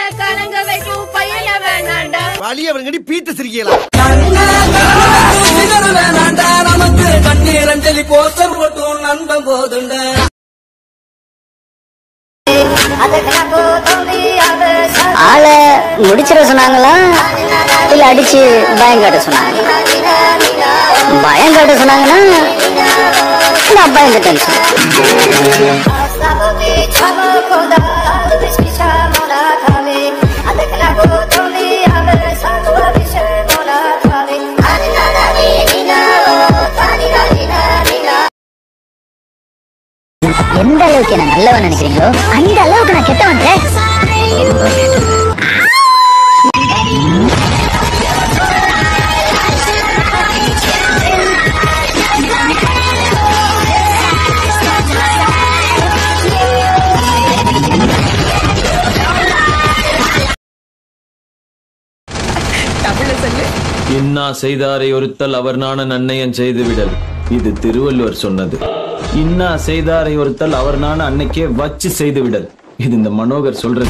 கலங்க வைக்கும் பையன வேணாண்டா வழி அவங்கடி பீத்த சிரிக்கலாம் நமக்கு கண்ணீரஞ்சலி போஸ்டர் போட்டும் நண்பன் போதுண்ட ஆளை முடிச்சிட சொன்னாங்களா இல்ல அடிச்சு பயம் காட்ட சொன்னாங்க பயம் காட்ட சொன்னாங்கன்னா நான் பயந்துட்டேன் எந்த அளவுக்கு என்ன நல்லவன் நினைக்கிறீங்களோ அந்த அளவுக்கு நான் கெட்டவன் இன்னா செய்தாரை ஒருத்தல் அவர் நாண நன்னயம் செய்து விடல் இது திருவள்ளுவர் சொன்னது இன்னா செய்தாரை ஒருத்தல் அவர் நாண அன்னைக்கே வச்சு செய்து விடல் இது இந்த மனோகர் சொல்றது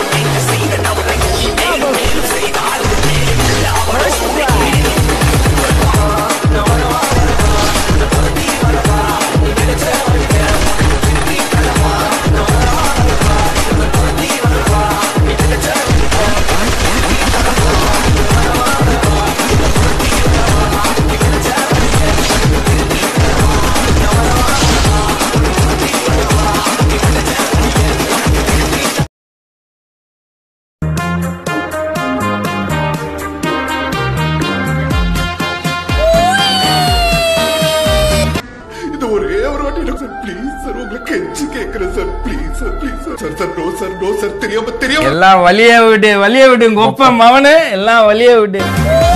இது ஒரே ஒரு வாட்டி சார் ப்ளீஸ் சார் உங்களுக்கு கெஞ்சி கேக்குறேன் sir please sir please sir sir sir no sir no sir தெரியாம தெரியாம எல்லாம் வழிய விடு வழிய விடு உங்க ஒப்ப மவனு எல்லாம் வழிய விடு